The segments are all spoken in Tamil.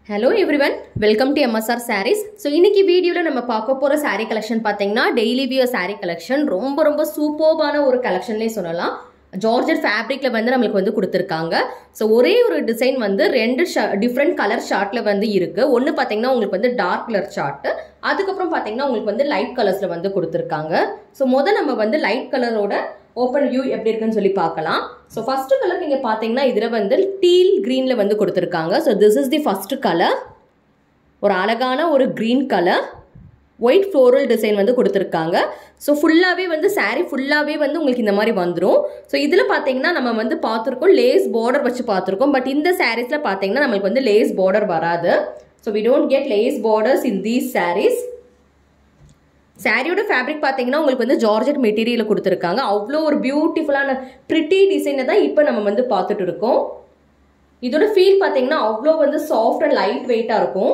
hello everyone welcome to MSR sarees so இன்னைக்கு வீடியோவில் நம்ம பார்க்க போகிற saree கலெக்ஷன் பார்த்தீங்கன்னா டெய்லி வியர் saree கலெக்ஷன் ரொம்ப ரொம்ப சூப்பர்பான ஒரு கலெக்ஷன்லேயே சொல்லலாம் ஜார்ஜர் ஃபேப்ரிக்கில் வந்து நம்மளுக்கு வந்து கொடுத்துருக்காங்க ஸோ ஒரே ஒரு டிசைன் வந்து ரெண்டு டிஃப்ரெண்ட் கலர் ஷார்ட்டில் வந்து இருக்குது ஒன்று பார்த்தீங்கன்னா உங்களுக்கு வந்து டார்க் கலர் ஷார்ட்டு அதுக்கப்புறம் பார்த்தீங்கன்னா உங்களுக்கு வந்து லைட் கலர்ஸில் வந்து கொடுத்துருக்காங்க ஸோ முதல் நம்ம வந்து லைட் கலரோட ஓப்பன் வியூ எப்படி இருக்குன்னு சொல்லி பார்க்கலாம் ஸோ ஃபர்ஸ்ட் கலர் நீங்கள் பார்த்தீங்கன்னா இதில் வந்து டீல் க்ரீனில் வந்து கொடுத்துருக்காங்க so this is the first colour ஒரு அழகான ஒரு green colour white floral design வந்து கொடுத்துருக்காங்க ஸோ ஃபுல்லாகவே வந்து saree ஃபுல்லாகவே வந்து உங்களுக்கு இந்த மாதிரி வந்துடும் ஸோ இதில் பார்த்தீங்கன்னா நம்ம வந்து பார்த்துருக்கோம் லேஸ் பார்டர் வச்சு பார்த்துருக்கோம் பட் இந்த சாரீஸில் பார்த்தீங்கன்னா நம்மளுக்கு வந்து லேஸ் பார்டர் வராது so we don't get lace borders in these sarees சாரியோட ஃபேப்ரிக் பார்த்தீங்கன்னா உங்களுக்கு வந்து ஜார்ஜெட் மெட்டீரியல் கொடுத்துருக்காங்க அவ்வளோ ஒரு பியூட்டிஃபுல்லான ப்ரிட்டி டிசைனை தான் இப்போ நம்ம வந்து பார்த்துட்டு இருக்கோம் இதோட ஃபீல் பார்த்தீங்கன்னா அவ்வளோ வந்து சாஃப்ட் அண்ட் லைட் வெயிட்டாக இருக்கும்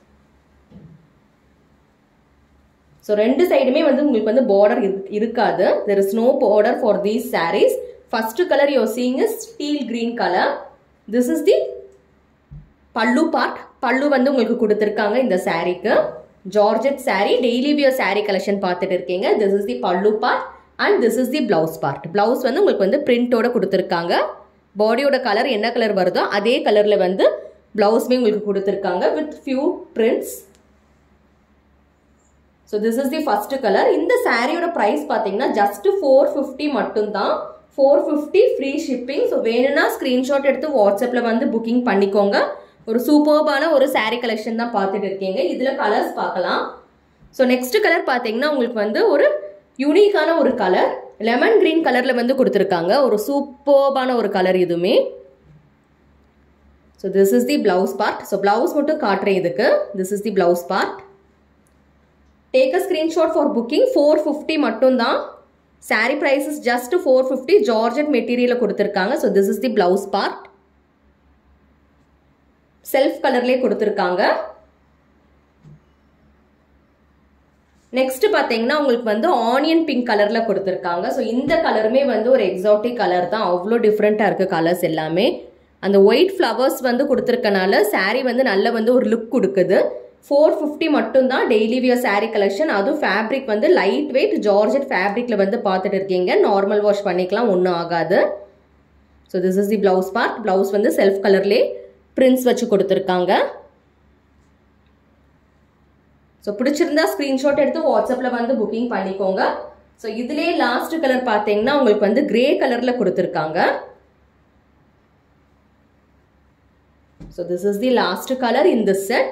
ஸோ ரெண்டு சைடுமே வந்து உங்களுக்கு வந்து பார்டர் இருக்காது there is no border for these sarees first colour you're seeing is steel green colour this is the pallu part pallu வந்து உங்களுக்கு கொடுத்துருக்காங்க இந்த சாரீக்கு georgette saree daily wear saree collection பார்த்துட்டு இருக்கீங்க this is the pallu part and this is the blouse part blouse வந்து உங்களுக்கு வந்து பிரிண்டோட கொடுத்துருக்காங்க பாடியோட கலர் என்ன கலர் வருதோ அதே கலரில் வந்து பிளவுஸ்மே உங்களுக்கு கொடுத்துருக்காங்க with few prints so this is the first colour இந்த சாரியோட ப்ரைஸ் பார்த்தீங்கன்னா ஜஸ்ட் ஃபோர் ஃபிஃப்டி மட்டும்தான் four fifty free shipping so வேணும்னா ஸ்க்ரீன்ஷாட் எடுத்து வாட்ஸ்அப்பில் வந்து புக்கிங் பண்ணிக்கோங்க ஒரு சூப்பர்பான ஒரு saree கலெக்ஷன் தான் பார்த்துட்டு இருக்கீங்க இதில் கலர்ஸ் பார்க்கலாம் ஸோ நெக்ஸ்ட் கலர் பார்த்தீங்கன்னா உங்களுக்கு வந்து ஒரு யூனிக்கான ஒரு கலர் லெமன் கிரீன் கலரில் வந்து கொடுத்துருக்காங்க ஒரு சூப்பர்பான ஒரு கலர் இதுவுமே so this is the blouse part so blouse மட்டும் காட்டுறேன் இதுக்கு this is the blouse part take a screenshot for booking four fifty மட்டும்தான் saree prices just four fifty georgette மெட்டீரியலில் கொடுத்துருக்காங்க so this is the blouse part self கலர்லேயே கொடுத்துருக்காங்க நெக்ஸ்ட் பார்த்தீங்கன்னா உங்களுக்கு வந்து ஆனியன் பிங்க் கலரில் கொடுத்துருக்காங்க ஸோ இந்த கலருமே வந்து ஒரு எக்ஸாட்டிக் கலர் தான் அவ்வளோ டிஃப்ரெண்ட்டாக இருக்குது கலர்ஸ் எல்லாமே அந்த ஒயிட் ஃப்ளவர்ஸ் வந்து கொடுத்துருக்கனால saree வந்து நல்ல வந்து ஒரு லுக் கொடுக்குது ஃபோர் ஃபிஃப்டி மட்டும்தான் டெய்லி வியர் saree கலெக்ஷன் அதுவும் ஃபேப்ரிக் வந்து லைட் வெயிட் ஜார்ஜெட் ஃபேப்ரிக்கில் வந்து பார்த்துட்டு இருக்கீங்க நார்மல் வாஷ் பண்ணிக்கலாம் ஒன்றும் ஆகாது so this is the blouse part blouse வந்து செல்ஃப் கலர்லேயே பிரிண்ட்ஸ் வச்சு கொடுத்துருக்காங்க ஸோ பிடிச்சிருந்தா ஸ்க்ரீன்ஷாட் எடுத்து வாட்ஸ்அப்பில் வந்து புக்கிங் பண்ணிக்கோங்க ஸோ இதுலேயே லாஸ்ட் கலர் பார்த்தீங்கன்னா உங்களுக்கு வந்து கிரே கலரில் கொடுத்துருக்காங்க so this is the last colour in this set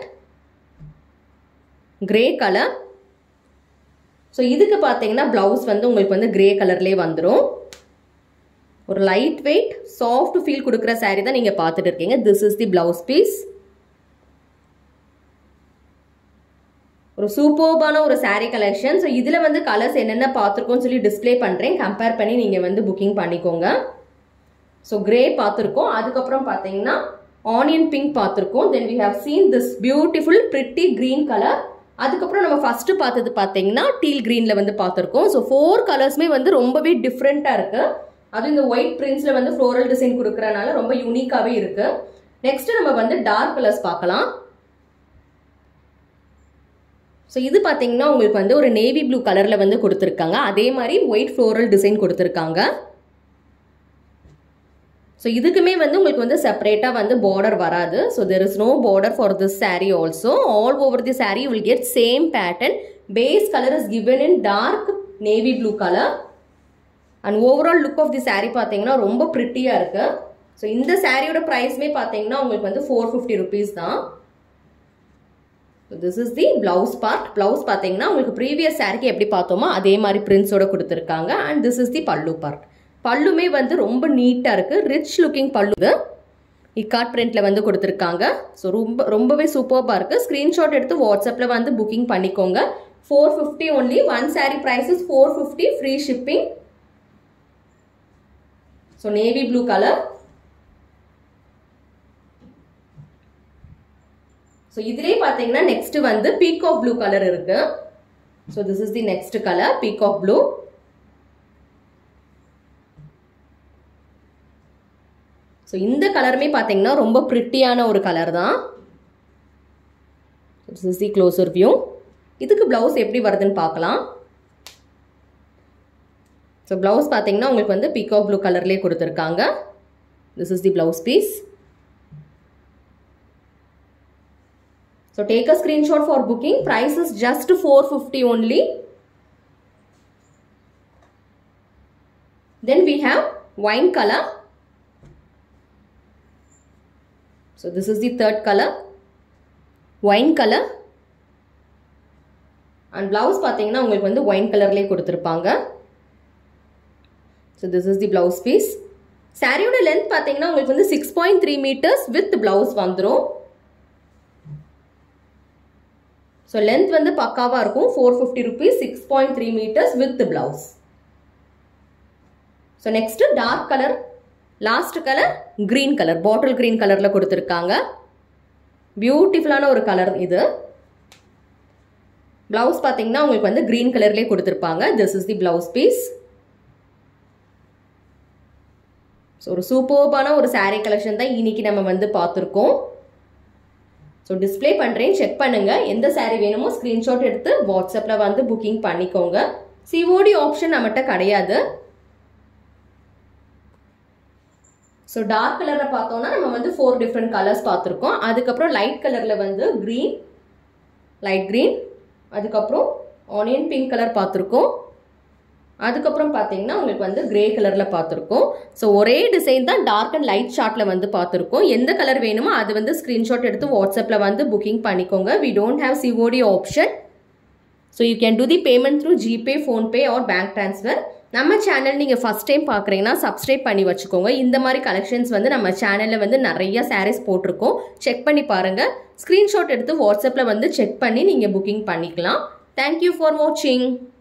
grey colour so இதுக்கு பார்த்தீங்கன்னா ப்ளவுஸ் வந்து உங்களுக்கு வந்து கிரே கலர்லேயே வந்துடும் ஒரு லைட் வெயிட் சாஃப்ட் ஃபீல் கொடுக்குற saree தான் நீங்கள் பார்த்துட்டு இருக்கீங்க this is the blouse piece ஒரு சூப்பர்பான ஒரு saree கலெக்ஷன் ஸோ இதில் வந்து கலர்ஸ் என்னென்ன பார்த்துருக்கோம்னு சொல்லி டிஸ்ப்ளே பண்ணுறேன் கம்பேர் பண்ணி நீங்கள் வந்து புக்கிங் பண்ணிக்கோங்க ஸோ கிரே பார்த்துருக்கோம் அதுக்கப்புறம் பார்த்தீங்கன்னா ஆனியன் பிங்க் பார்த்துருக்கோம் then we have seen this beautiful pretty green colour அதுக்கப்புறம் நம்ம ஃபஸ்ட்டு பார்த்தது பார்த்தீங்கன்னா டீல் க்ரீனில் வந்து பார்த்துருக்கோம் ஸோ ஃபோர் கலர்ஸுமே வந்து ரொம்பவே டிஃப்ரெண்ட்டாக இருக்குது அதுவும் இந்த ஒயிட் பிரிண்ட்ஸில் வந்து ஃப்ளோரல் டிசைன் கொடுக்குறனால ரொம்ப யூனிக்காகவே இருக்குது நெக்ஸ்ட் நம்ம வந்து டார்க் கலர்ஸ் பார்க்கலாம் ஸோ இது பார்த்தீங்கன்னா உங்களுக்கு வந்து ஒரு நேவி ப்ளூ கலரில் வந்து கொடுத்துருக்காங்க அதே மாதிரி ஒயிட் ஃப்ளோரல் டிசைன் கொடுத்துருக்காங்க ஸோ இதுக்குமே வந்து உங்களுக்கு வந்து செப்பரேட்டாக வந்து பார்டர் வராது so there is no border for this saree also all over the saree will get same pattern base colour is given in dark navy blue colour and overall look of the saree பார்த்தீங்கன்னா ரொம்ப ப்ரிட்டியாக இருக்குது ஸோ இந்த சாரியோட ப்ரைஸ்மே பார்த்தீங்கன்னா உங்களுக்கு வந்து ஃபோர் ஃபிஃப்டி ருபீஸ் தான் this is the blouse part blouse பார்த்தீங்கன்னா உங்களுக்கு ப்ரீவியஸ் சாரிக்கு எப்படி பார்த்தோமோ அதே மாதிரி பிரிண்ட்ஸோட கொடுத்துருக்காங்க and this is the pallu part பல்லுமே வந்து ரொம்ப நீட்டாக இருக்குது ரிச் லுக்கிங் பல்லு இக்காட் பிரிண்ட்ல வந்து கொடுத்துருக்காங்க ஸோ ரொம்ப ரொம்பவே சூப்பர்பாக இருக்குது ஸ்க்ரீன்ஷாட் எடுத்து வாட்ஸ்அப்பில் வந்து புக்கிங் பண்ணிக்கோங்க four fifty only one saree prices four fifty free shipping so navy blue colour so இதுலேயே பார்த்தீங்கன்னா நெக்ஸ்ட் வந்து பீகாக் ப்ளூ கலர் இருக்கு so this is the next colour peacock blue so இந்த கலருமே பார்த்தீங்கன்னா ரொம்ப ப்ரிட்டியான ஒரு கலர் தான் this is the closer view இதுக்கு ப்ளவுஸ் எப்படி வருதுன்னு பார்க்கலாம் ஸோ ப்ளவுஸ் பார்த்தீங்கன்னா உங்களுக்கு வந்து பிகோ ப்ளூ கலர்லேயே கொடுத்துருக்காங்க this is the blouse piece so take a screenshot for booking price is just four fifty only then we have wine color so this is the third color wine color and blouse பார்த்தீங்கன்னா உங்களுக்கு வந்து ஒயின் கலர்லேயே கொடுத்துருப்பாங்க so this is the blouse piece சாரியோட லென்த் பார்த்தீங்கன்னா உங்களுக்கு வந்து six point three metres with blouse வந்துடும் ஸோ லென்த் வந்து பக்காவாக இருக்கும் four fifty rupees six point three metres with blouse so next dark colour last colour green colour bottle green கலரில் கொடுத்துருக்காங்க பியூட்டிஃபுல்லான ஒரு கலர் இது பிளவுஸ் பார்த்தீங்கன்னா உங்களுக்கு வந்து க்ரீன் கலர்லேயே கொடுத்துருப்பாங்க this is the blouse piece so ஒரு சூப்பர்பான ஒரு சாரீ கலெக்ஷன் தான் இன்னைக்கு நம்ம வந்து பார்த்துருக்கோம் ஸோ டிஸ்பிளே பண்ணுறேன் செக் பண்ணுங்கள் எந்த சாரீ வேணுமோ ஸ்க்ரீன்ஷாட் எடுத்து வாட்ஸ்அப்பில் வந்து புக்கிங் பண்ணிக்கோங்க சிஓடி ஆப்ஷன் நம்மகிட்ட கிடையாது ஸோ டார்க் கலரில் பார்த்தோம்னா நம்ம வந்து ஃபோர் டிஃப்ரெண்ட் கலர்ஸ் பார்த்துருக்கோம் அதுக்கப்புறம் லைட் கலரில் வந்து க்ரீன் லைட் க்ரீன் அதுக்கப்புறம் ஆனியன் பிங்க் கலர் பார்த்துருக்கோம் அதுக்கப்புறம் பார்த்தீங்கன்னா உங்களுக்கு வந்து கிரே கலரில் பார்த்துருக்கோம் ஸோ ஒரே டிசைன் தான் டார்க் அண்ட் லைட் ஷார்ட்டில் வந்து பார்த்துருக்கோம் எந்த கலர் வேணுமோ அது வந்து ஸ்க்ரீன்ஷாட் எடுத்து வாட்ஸ்அப்பில் வந்து புக்கிங் பண்ணிக்கோங்க we don't have COD option so you can do the payment through GPay PhonePe or bank transfer நம்ம சேனல் நீங்கள் ஃபஸ்ட் டைம் பார்க்குறீங்கன்னா சப்ஸ்கிரைப் பண்ணி வச்சுக்கோங்க இந்த மாதிரி கலெக்ஷன்ஸ் வந்து நம்ம சேனலில் வந்து நிறைய சாரீஸ் போட்டிருக்கோம் செக் பண்ணி பாருங்கள் ஸ்க்ரீன்ஷாட் எடுத்து வாட்ஸ்அப்பில் வந்து செக் பண்ணி நீங்கள் புக்கிங் பண்ணிக்கலாம் தேங்க்யூ ஃபார் வாட்சிங்